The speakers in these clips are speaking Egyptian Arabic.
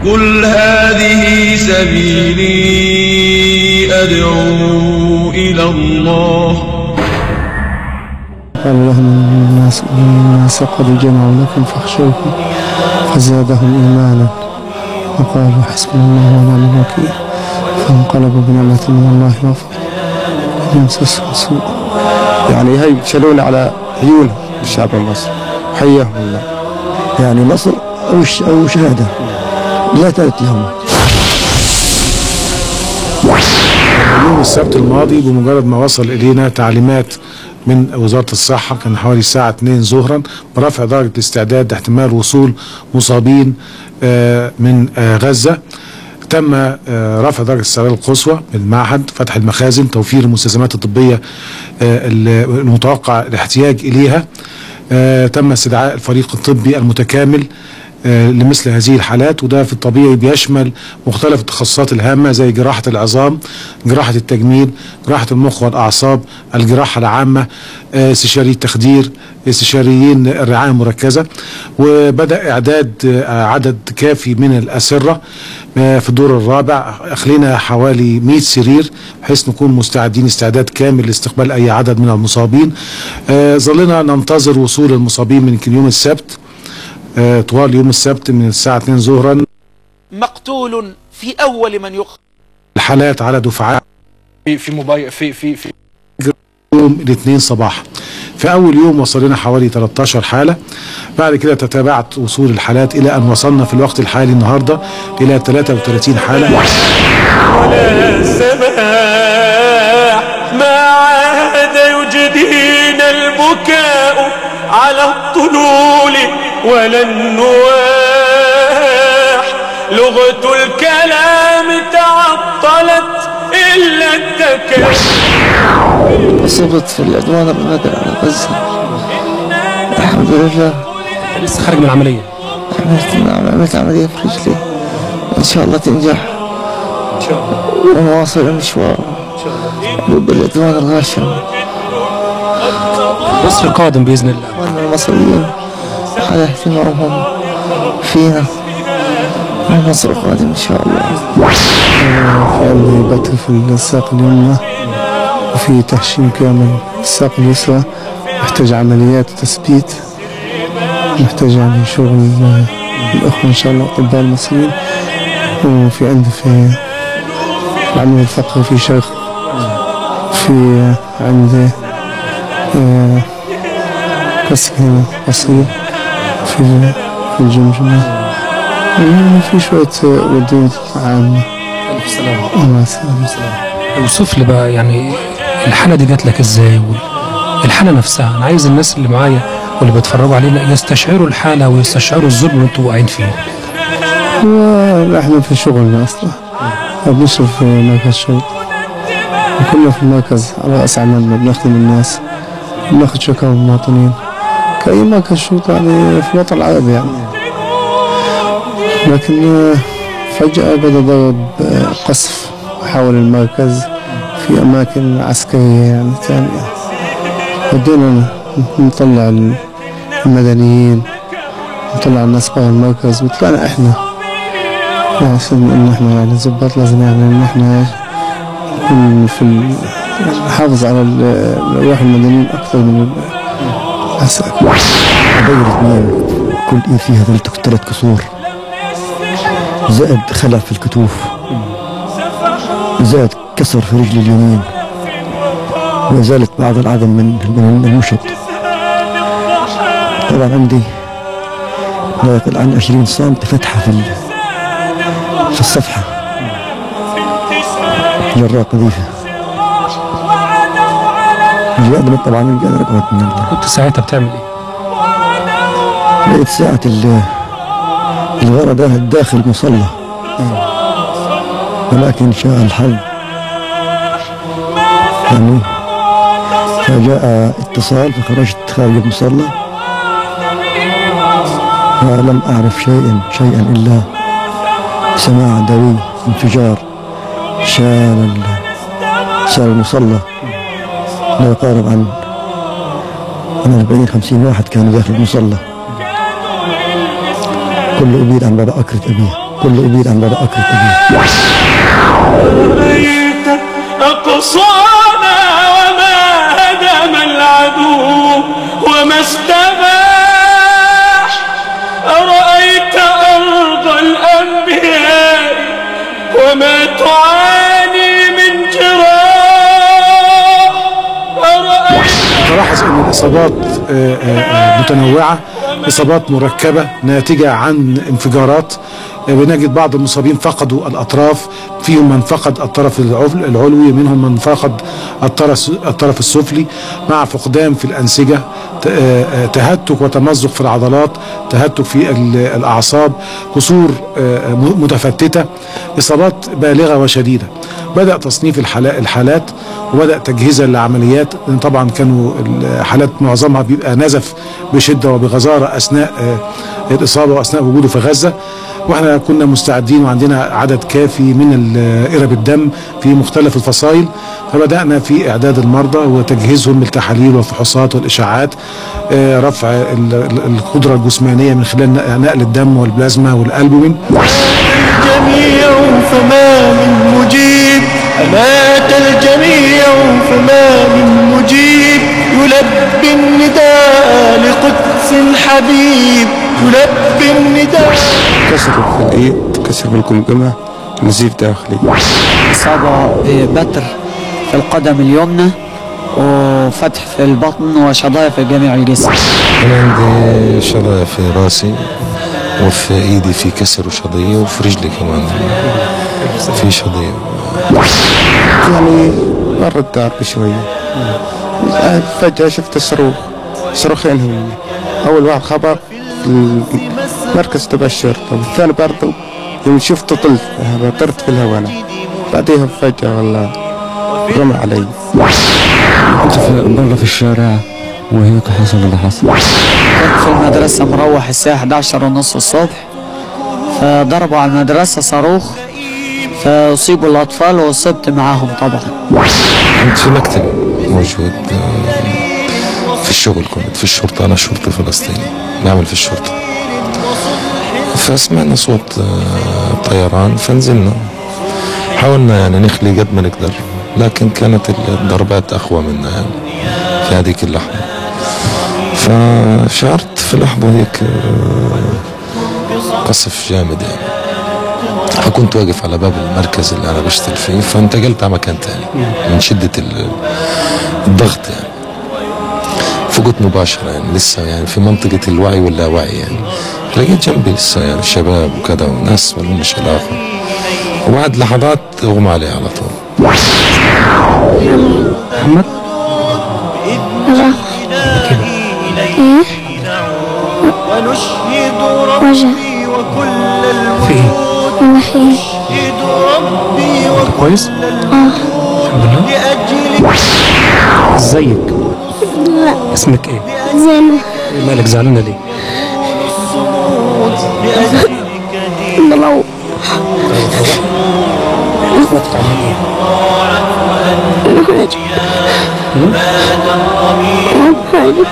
قل هذه سبيلي أدعو إلى الله قال لهم الناس الناس قد جمعوا لكم فاخشوكم فزادهم إيمانا وقالوا حسبنا الله ونعم الوكيل فانقلبوا بنعمة من الله وفضل لم يمسسهم سوء يعني هاي شالونا على عيونهم الشعب المصري حياهم الله يعني نصر أو ش- أو شهادة لا ثالث لهم يوم السبت الماضي بمجرد ما وصل الينا تعليمات من وزاره الصحه كان حوالي الساعه 2 ظهرا برفع درجه الاستعداد لاحتمال وصول مصابين آه، من آه، غزه تم آه، رفع درجه الاستعداد القصوى بالمعهد فتح المخازن توفير المستلزمات الطبيه آه، المتوقع الاحتياج اليها آه، تم استدعاء الفريق الطبي المتكامل آه، لمثل هذه الحالات وده في الطبيعي بيشمل مختلف التخصصات الهامة زي جراحة العظام جراحة التجميل جراحة المخ والأعصاب الجراحة العامة آه، استشاري التخدير استشاريين الرعاية المركزة وبدأ إعداد آه، عدد كافي من الأسرة آه، في الدور الرابع أخلينا حوالي 100 سرير بحيث نكون مستعدين استعداد كامل لاستقبال أي عدد من المصابين آه، ظلنا ننتظر وصول المصابين من يوم السبت آه، طوال يوم السبت من الساعة 2 ظهرا مقتول في أول من يقتل الحالات على دفعات في في موبايل في في في يوم الاثنين صباحا في اول يوم وصل لنا حوالي 13 حاله بعد كده تتابعت وصول الحالات الى ان وصلنا في الوقت الحالي النهارده الى 33 حاله السماح ما عاد يجدينا البكاء على الطلول ولا النواح لغة الكلام تعطلت إلا التكلم أصبت في العدوان الغادر على غزة الحمد لله لسه خارج من العمليه عملت نعم عملت عملية في رجلي إن شاء الله تنجح ان شاء الله ونواصل المشوار ضد العدوان الغاشم مصر قادم باذن الله إخواننا المصريين على اهتمامهم فينا النصر قادم إن شاء الله في عندي بتر في الساق اليمنى وفي تهشيم كامل في الساق اليسرى محتاج عمليات وتثبيت محتاج يعني شغل آه، الأخوة إن شاء الله أطباء المصريين وفي عندي في العمل الفقري في شيخ في آه، عندي آه، كسر بسيط في في الجمجمة يعني في شوية ردود عامة الف سلامه الله يسلمك اوصف لي بقى يعني الحاله دي جات لك ازاي الحاله نفسها انا عايز الناس اللي معايا واللي بيتفرجوا علينا يستشعروا الحاله ويستشعروا الظلم اللي انتوا واقعين فيه هو احنا في شغلنا اصلا بنشرف في مركز شرطة كنا في المركز على رأس عملنا بنخدم الناس بناخد شكاوى من المواطنين كأي مركز شرطة يعني في الوطن العربي يعني لكن آه، فجأة بدأ ضرب آه، قصف حول المركز في أماكن عسكرية يعني ثانية بدينا نطلع المدنيين نطلع الناس برا المركز وطلعنا احنا عشان ان احنا يعني الضباط لازم يعني ان احنا نكون في ال- نحافظ على ال- الارواح المدنيين اكثر من العساكر دايرة اثنين كل ايد فيها ثلاث ثلاث كسور زائد خلع في الكتوف زائد كسر في رجلي اليمين وزالت بعض العظم من من المشط طبعا عندي لا يقل عن 20 سم فتحة في ال- في الصفحة جراء قذيفة الجواب طبعا من قادر اقعد من ال- كنت ساعتها بتعمل ايه؟ لقيت ساعة ال- الغرض داخل مصلى ولكن شاء الحظ يعني فجاء اتصال فخرجت خارج المصلى فلم أعرف شيئا شيئا إلا سماع دوي انفجار شال ال- شال المصلى لا يقارب عن عن 40 50 واحد كانوا داخل المصلى كل أبيد عن بابا أكرة أبيه كل أبيد عن بدأ أكل كبير رأيت أقصانا وما هدم العدو وما استباح أرأيت أرض الأنبياء وما تعاني من جراح أرأيت تلاحظ ان الاصابات آه، آه، آه، متنوعه اصابات مركبه ناتجه عن انفجارات آه، بنجد بعض المصابين فقدوا الاطراف فيهم من فقد الطرف العل- العلوي منهم من فقد الطرف الطرف السفلي مع فقدان في الانسجه ت- آه، آه، تهتك وتمزق في العضلات تهتك في ال- الاعصاب كسور آه، م- متفتته اصابات بالغه وشديده بدأ تصنيف الحلا- الحالات وبدأ تجهيزها للعمليات لأن طبعا كانوا الحالات معظمها بيبقى نزف بشدة وبغزارة أثناء آه، الإصابة وأثناء وجوده في غزة واحنا كنا مستعدين وعندنا عدد كافي من ال- قرب الدم في مختلف الفصائل فبدأنا في إعداد المرضى وتجهيزهم بالتحاليل والفحوصات والإشاعات آه، رفع ال- ال- القدرة الجسمانية من خلال نقل الدم والبلازما والألبومين الجميع فما من مجيب أمات الجميع فما من مجيب يلبي النداء لقدس الحبيب يلبي النداء كسر في الإيد كسر في الجمجمة نزيف داخلي إصابة ببتر في القدم اليمنى وفتح في البطن وشظايا في جميع الجسم أنا عندي شظايا في راسي وفي إيدي في كسر وشظية وفي رجلي كمان في شظية يعني مرت دار بشوية فجأة شفت الصاروخ صاروخين هم أول واحد خبر في المركز تبع الشرطة والثاني برضه يوم شفته طلت طرت في الهواء أنا بعديها فجأة والله رمى علي كنت في برا في الشارع وهيك حصل اللي حصل كنت في المدرسة مروح الساعة 11 ونص الصبح فضربوا على المدرسة صاروخ فأصيبوا الأطفال وأصبت معاهم طبعا كنت في مكتب موجود آه، في الشغل كنت في الشرطة أنا شرطي فلسطيني بعمل في الشرطة فسمعنا صوت آه، طيران فنزلنا حاولنا يعني نخلي قد ما نقدر لكن كانت الضربات أقوى منا يعني في هذيك اللحظة فشعرت في لحظة هيك آه، قصف جامد يعني فكنت واقف على باب المركز اللي انا بشتغل فيه فانتقلت على مكان تاني من شدة ال- الضغط يعني فقت مباشرة يعني لسه يعني في منطقة الوعي واللاوعي يعني لقيت جنبي لسه يعني شباب وكذا وناس ما لهمش علاقة وبعد لحظات اغمى علي على طول محمد ونشهد ربي وكل في ايه؟ نشهد ربي انت كويس؟ الحمد لله لأجل ازيك؟ لا اسمك ايه؟ زينة مالك زعلانة ليه؟ ضلو حاجة حاجة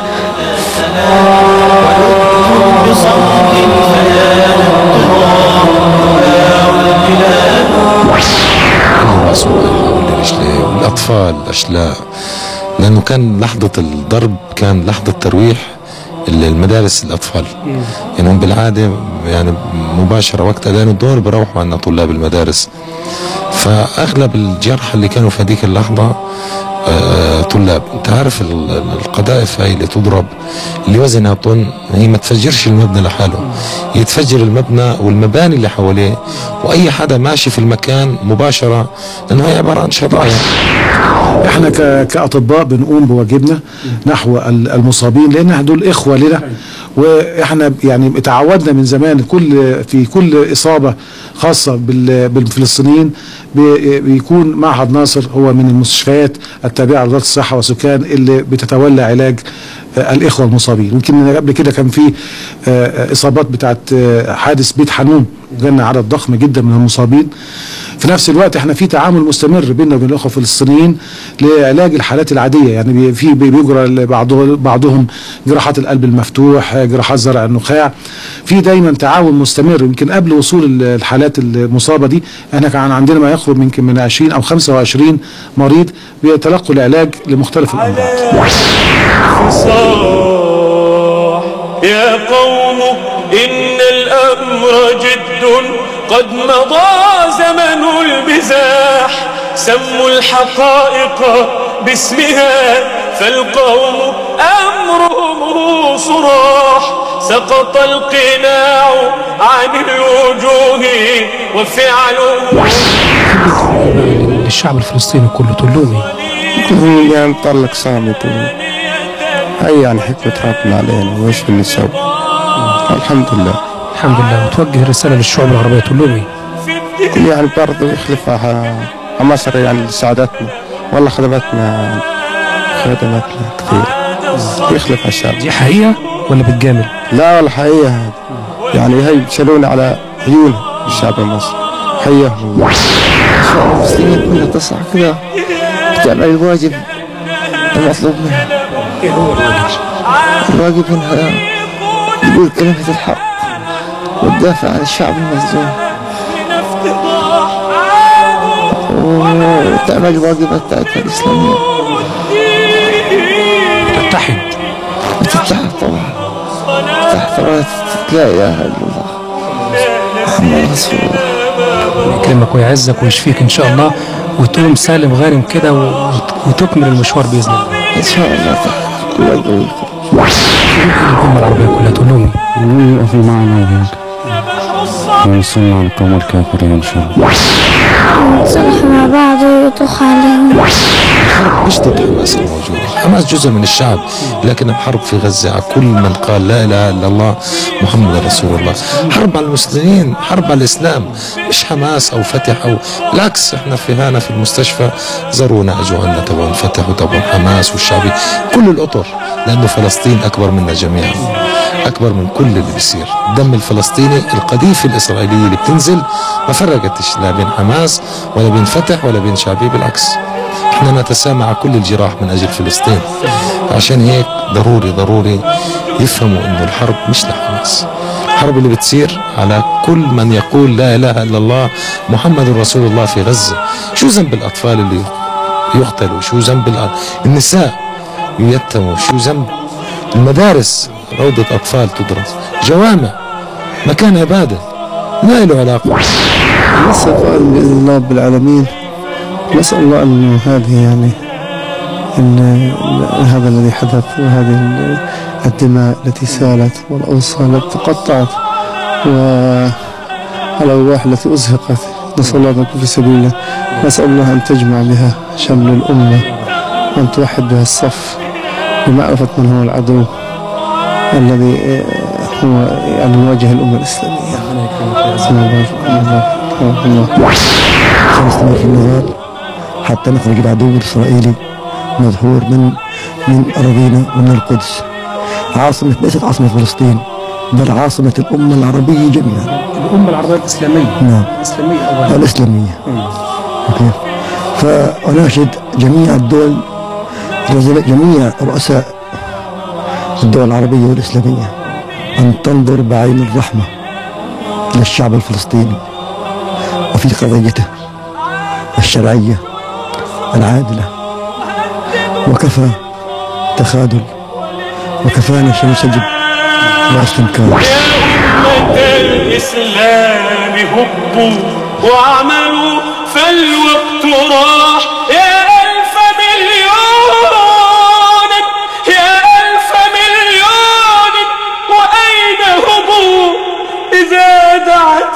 الراس والرجلين والاطفال الاشلاء لانه كان لحظه الضرب كان لحظه ترويح المدارس الاطفال يعني هم بالعاده يعني مباشره وقت اذان الظهر بروحوا عنا طلاب المدارس فاغلب الجرحى اللي كانوا في هذيك اللحظه آه، طلاب انت عارف ال- ال- القذائف هاي اللي تضرب اللي وزنها طن هي ما تفجرش المبنى لحاله هي تفجر المبنى والمباني اللي حواليه واي حدا ماشي في المكان مباشره لانه هي عباره عن شظايا احنا ك- كاطباء بنقوم بواجبنا نحو ال- المصابين لان احنا دول اخوه لنا واحنا يعني تعودنا من زمان كل في كل اصابه خاصه بال- بالفلسطينيين بي- بيكون معهد ناصر هو من المستشفيات التابعه لوزاره الصحه والسكان اللي بتتولى علاج آه، الاخوه المصابين يمكن قبل كده كان في آه، اصابات بتاعت آه، حادث بيت حنون وجالنا عدد ضخم جدا من المصابين في نفس الوقت احنا في تعامل مستمر بيننا وبين الاخوه الفلسطينيين لعلاج الحالات العاديه يعني بي- في بي- بيجرى بعضه- بعضهم جراحات القلب المفتوح جراحات زرع النخاع في دايما تعاون مستمر يمكن قبل وصول ال- الحالات المصابه دي احنا كان عندنا ما يقرب يمكن من 20 او 25 مريض بيتلقوا العلاج لمختلف الامراض صاح يا قوم إن الأمر جد قد مضى زمن البزاح سموا الحقائق باسمها فالقوم أمرهم صراح سقط القناع عن الوجوه وفعله للشعب الفلسطيني كله تقول لهم ايه؟ كلهم يعني نطلق صامت و- هي يعني حكمة ربنا علينا وإيش بنسوي الحمد لله الحمد لله وتوجه رساله للشعوب العربيه تقول لهم ايه؟ كل يعني برضه يخلفها ح- مصر يعني اللي ساعدتنا والله خدمتنا خدمتنا كثير يخلف على الشعب دي حقيقه ولا بتجامل؟ لا والله حقيقة هذه يعني هي بيشيلونا على عيون الشعب المصري حقيقة والله الشعب المسلمين كلها تصحى كذا بتعمل الواجب المطلوب منها الواجب منها تقول كلمة الحق وتدافع عن الشعب المظلوم وتعمل الواجبات بتاعتها الإسلامية تتحد وتتحد طبعا تحت راية لا إله إلا الله محمد رسول الله يكرمك ويعزك ويشفيك ان شاء الله وتقوم سالم غانم كده وت- وتكمل المشوار باذن الله. إن شاء الله تحت الله يقويكم الامه العربيه كلها تقول لهم ايه؟ يقفوا معنا وهيك وينصرنا على القوم الكافرين ان شاء الله نتصالح مع بعض ويطخ عليهم الحرب مش ضد حماس الموجودة حماس جزء من الشعب لكن الحرب في غزة على كل من قال لا إله إلا الله محمد رسول الله حرب على المسلمين حرب على الإسلام مش حماس أو فتح أو بالعكس احنا في هنا في المستشفى زارونا أجوا عنا تبعون فتح وتبعون حماس والشعبي كل الأطر لأنه فلسطين أكبر منا جميعا أكبر من كل اللي بيصير الدم الفلسطيني القذيفة الإسرائيلية اللي بتنزل ما فرقتش لا بين حماس ولا بين فتح ولا بين شعبي بالعكس احنا نتسامع كل الجراح من اجل فلسطين عشان هيك ضروري ضروري يفهموا انه الحرب مش لحماس الحرب اللي بتصير على كل من يقول لا اله الا الله محمد رسول الله في غزه شو ذنب الاطفال اللي يقتلوا شو ذنب الأ- النساء ييتموا شو ذنب المدارس روضة أطفال تدرس جوامع مكان عبادة ما له علاقة نسأل بإذن الله رب العالمين نسأل الله أن هذه يعني أن هذا الذي حدث وهذه ال- الدماء التي سالت والأوصال التي تقطعت والأرواح التي أزهقت نسأل الله أن نكون في سبيل الله نسأل الله أن تجمع بها شمل الأمة وأن توحد بها الصف لمعرفة من هو العدو الذي آه، هو يعني يواجه الأمة الإسلامية الله الله الله سنستمر في النضال حتى نخرج العدو الإسرائيلي مدحور من من أراضينا ومن القدس عاصمة ليست عاصمة فلسطين بل عاصمة الأمة العربية جميعا الامه العربيه الاسلاميه نعم الاسلاميه اولا الإسلامية كيف فأناشد جميع الدول جميع رؤساء الدول العربية والإسلامية أن تنظر بعين الرحمة للشعب الفلسطيني وفي قضيته الشرعية العادلة وكفى تخاذل وكفانا شنسجب واستنكار أمة الإسلام هبوا وعملوا فالوقت راح يا ألف مليون يا ألف مليون وأين هم إذا دعت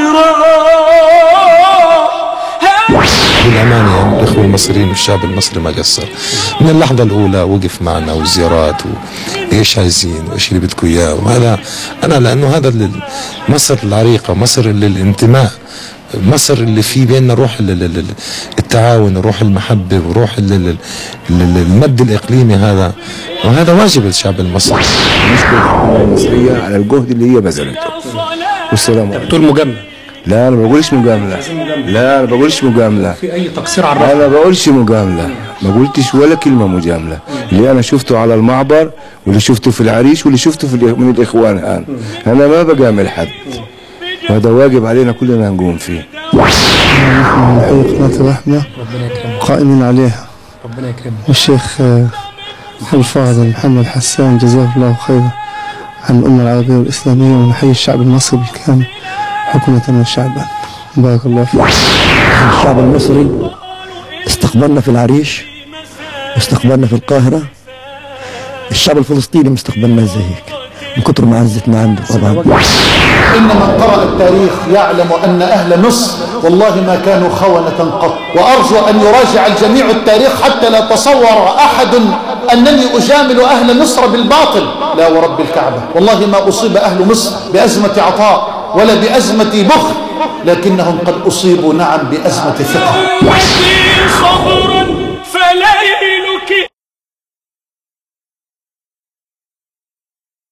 الجراح بالأمانة يعني الإخوة المصريين والشعب المصري ما قصر من اللحظة الأولى وقف معنا وزيارات وإيش عايزين وإيش اللي بدكم إياه وهذا أنا لأنه هذا اللي- مصر العريقة مصر اللي الانتماء مصر اللي فيه بيننا روح ال- ال- ال- التعاون وروح المحبة وروح ال- ال- ال- المد الإقليمي هذا وهذا واجب الشعب المصري نشكر الحكومة المصرية على الجهد اللي هي بذلته والسلام عليكم بتقول مجامله لا انا ما بقولش مجامله لا انا ما بقولش مجامله في اي تقصير على الرفض انا ما بقولش مجامله ما قلتش ولا كلمه مجامله اللي انا شفته على المعبر واللي شفته في العريش واللي شفته في الإخ- من الاخوان الان انا ما بجامل حد وهذا واجب علينا كلنا نقوم فيه نحن من حي قناة الرحمة ربنا يكرمك قائمين عليها ربنا يكرمك والشيخ آه، الفاضل محمد حسان جزاه الله خيرا عن الأمة العربية والإسلامية ونحيي الشعب المصري بالكامل حكومة وشعبا بارك الله فيك الشعب المصري استقبلنا في العريش واستقبلنا في القاهرة الشعب الفلسطيني مستقبلنا زي هيك من كتر معزتنا عنده طبعا إن من قرأ التاريخ يعلم أن أهل مصر والله ما كانوا خونة قط وأرجو أن يراجع الجميع التاريخ حتى لا تصور أحد أنني أجامل أهل مصر بالباطل لا ورب الكعبة والله ما أصيب أهل مصر بأزمة عطاء ولا بأزمة بخل لكنهم قد أصيبوا نعم بأزمة ثقة أمتي صبرا فلن